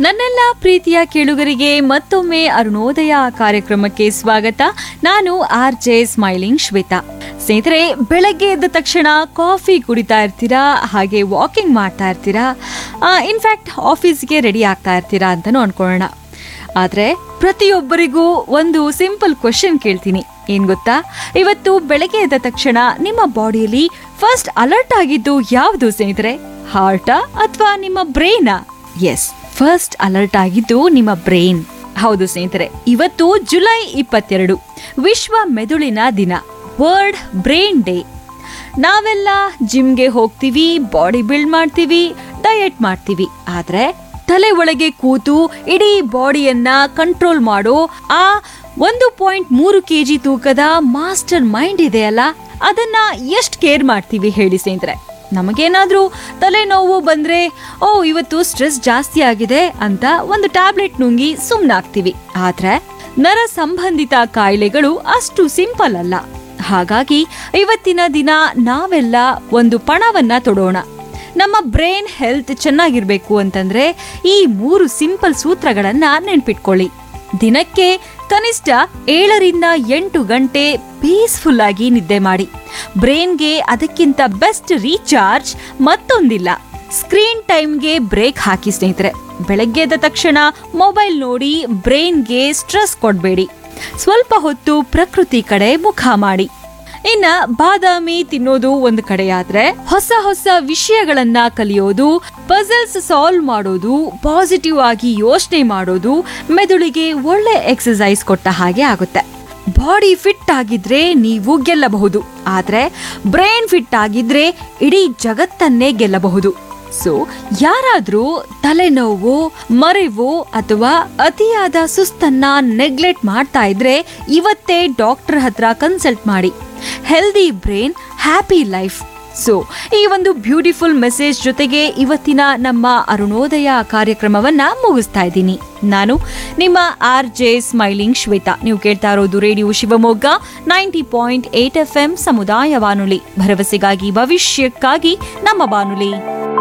ನನ್ನೆಲ್ಲ ಪ್ರೀತಿಯ ಕೇಳುಗರಿಗೆ ಮತ್ತೊಮ್ಮೆ ಅರುಣೋದಯ ಕಾರ್ಯಕ್ರಮಕ್ಕೆ ಸ್ವಾಗತ ನಾನು ಆರ್ ಜೆ ಸ್ಮೈಲಿಂಗ್ ಶ್ವೇತಾ ಸ್ನೇಹಿತರೆ ಬೆಳಗ್ಗೆ ಎದ್ದ ತಕ್ಷಣ ಕಾಫಿ ಕುಡಿತಾ ಇರ್ತೀರಾ ಹಾಗೆ ವಾಕಿಂಗ್ ಮಾಡ್ತಾ ಇರ್ತೀರಾ ಇನ್ಫ್ಯಾಕ್ಟ್ ಆಫೀಸ್ಗೆ ರೆಡಿ ಆಗ್ತಾ ಇರ್ತೀರಾ ಅಂತಲೂ ಅನ್ಕೊಳ್ಳೋಣ ಆದರೆ ಪ್ರತಿಯೊಬ್ಬರಿಗೂ ಒಂದು ಸಿಂಪಲ್ ಕ್ವೆಶನ್ ಕೇಳ್ತೀನಿ ಏನ್ ಗೊತ್ತಾ ಇವತ್ತು ಬೆಳಗ್ಗೆ ಎದ್ದ ತಕ್ಷಣ ನಿಮ್ಮ ಬಾಡಿಯಲ್ಲಿ ಫಸ್ಟ್ ಅಲರ್ಟ್ ಆಗಿದ್ದು ಯಾವುದು ಸ್ನೇಹಿತರೆ ಹಾರ್ಟಾ ಅಥವಾ ನಿಮ್ಮ ಬ್ರೈನಾ ಎಸ್ ಫಸ್ಟ್ ಅಲರ್ಟ್ ಆಗಿದ್ದು ನಿಮ್ಮ ಬ್ರೈನ್ ಹೌದು ಸ್ನೇಹಿತರೆ ಇವತ್ತು ಜುಲೈ ಇಪ್ಪತ್ತೆರಡು ವಿಶ್ವ ಮೆದುಳಿನ ದಿನ ವರ್ಲ್ಡ್ ಬ್ರೈನ್ ಡೇ ನಾವೆಲ್ಲ ಜಿಮ್ಗೆ ಹೋಗ್ತೀವಿ ಬಾಡಿ ಬಿಲ್ಡ್ ಮಾಡ್ತೀವಿ ಡಯಟ್ ಮಾಡ್ತೀವಿ ಆದ್ರೆ ತಲೆ ಒಳಗೆ ಕೂತು ಇಡೀ ಬಾಡಿಯನ್ನ ಕಂಟ್ರೋಲ್ ಮಾಡೋ ಆ ಒಂದು ಪಾಯಿಂಟ್ ಮೂರು ಕೆಜಿ ತೂಕದ ಮಾಸ್ಟರ್ ಮೈಂಡ್ ಇದೆಯಲ್ಲ ಅದನ್ನ ಎಷ್ಟು ಕೇರ್ ಮಾಡ್ತೀವಿ ಹೇಳಿ ಸ್ನೇಹಿತರೆ ನಮಗೇನಾದ್ರೂ ತಲೆನೋವು ಬಂದ್ರೆ ಓ ಇವತ್ತು ಸ್ಟ್ರೆಸ್ ಜಾಸ್ತಿ ಆಗಿದೆ ಅಂತ ಒಂದು ಟ್ಯಾಬ್ಲೆಟ್ ನುಂಗಿ ಸುಮ್ಮನಾಗ್ತೀವಿ ಆದ್ರೆ ನರ ಸಂಬಂಧಿತ ಕಾಯಿಲೆಗಳು ಅಷ್ಟು ಸಿಂಪಲ್ ಅಲ್ಲ ಹಾಗಾಗಿ ಇವತ್ತಿನ ದಿನ ನಾವೆಲ್ಲ ಒಂದು ಪಣವನ್ನ ತೊಡೋಣ ನಮ್ಮ ಬ್ರೈನ್ ಹೆಲ್ತ್ ಚೆನ್ನಾಗಿರ್ಬೇಕು ಅಂತಂದ್ರೆ ಈ ಮೂರು ಸಿಂಪಲ್ ಸೂತ್ರಗಳನ್ನ ನೆನ್ಪಿಟ್ಕೊಳ್ಳಿ ದಿನಕ್ಕೆ ಕನಿಷ್ಠ ಏಳರಿಂದ ಎಂಟು ಗಂಟೆ ಪೀಸ್ಫುಲ್ ಆಗಿ ನಿದ್ದೆ ಮಾಡಿ ಬ್ರೈನ್ಗೆ ಅದಕ್ಕಿಂತ ಬೆಸ್ಟ್ ರೀಚಾರ್ಜ್ ಮತ್ತೊಂದಿಲ್ಲ ಸ್ಕ್ರೀನ್ ಟೈಮ್ಗೆ ಬ್ರೇಕ್ ಹಾಕಿ ಸ್ನೇಹಿತರೆ ಬೆಳಗ್ಗೆ ಎದ್ದ ತಕ್ಷಣ ಮೊಬೈಲ್ ನೋಡಿ ಬ್ರೈನ್ಗೆ ಸ್ಟ್ರೆಸ್ ಕೊಡಬೇಡಿ ಸ್ವಲ್ಪ ಹೊತ್ತು ಪ್ರಕೃತಿ ಕಡೆ ಮುಖ ಮಾಡಿ ಇನ್ನ ಬಾದಾಮಿ ತಿನ್ನೋದು ಒಂದು ಕಡೆಯಾದ್ರೆ ಹೊಸ ಹೊಸ ವಿಷಯಗಳನ್ನ ಕಲಿಯೋದು ಪಜಲ್ಸ್ ಸಾಲ್ವ್ ಮಾಡೋದು ಪಾಸಿಟಿವ್ ಆಗಿ ಯೋಚನೆ ಮಾಡೋದು ಮೆದುಳಿಗೆ ಒಳ್ಳೆ ಎಕ್ಸಸೈಸ್ ಕೊಟ್ಟ ಹಾಗೆ ಆಗುತ್ತೆ ಬಾಡಿ ಫಿಟ್ ಆಗಿದ್ರೆ ನೀವು ಗೆಲ್ಲಬಹುದು ಆದ್ರೆ ಬ್ರೈನ್ ಫಿಟ್ ಆಗಿದ್ರೆ ಇಡೀ ಜಗತ್ತನ್ನೇ ಗೆಲ್ಲಬಹುದು ಸೊ ಯಾರಾದ್ರೂ ತಲೆನೋವು ಮರೆವು ಅಥವಾ ಅತಿಯಾದ ಸುಸ್ತನ್ನ ನೆಗ್ಲೆಕ್ಟ್ ಮಾಡ್ತಾ ಇದ್ರೆ ಇವತ್ತೇ ಡಾಕ್ಟರ್ ಹತ್ರ ಕನ್ಸಲ್ಟ್ ಮಾಡಿ healthy brain happy life so ಈ ಒಂದು ಬ್ಯೂಟಿಫುಲ್ ಮೆಸೇಜ್ ಜೊತೆಗೆ ಇವತ್ತಿನ ನಮ್ಮ ಅರುಣೋದಯ ಕಾರ್ಯಕ್ರಮವನ್ನ ಮುಗಿಸ್ತಾ ಇದ್ದೀನಿ ನಾನು ನಿಮ್ಮ ಆರ್ ಜೆ ಸ್ಮೈಲಿಂಗ್ ಶ್ವೇತಾ ನೀವು ಕೇಳ್ತಾ ಇರೋದು radio Shivamogga ninety point eight F M ಸಮುದಾಯ ಬಾನುಲಿ ಭರವಸೆಗಾಗಿ ಭವಿಷ್ಯಕ್ಕಾಗಿ ನಮ್ಮ ಬಾನುಲಿ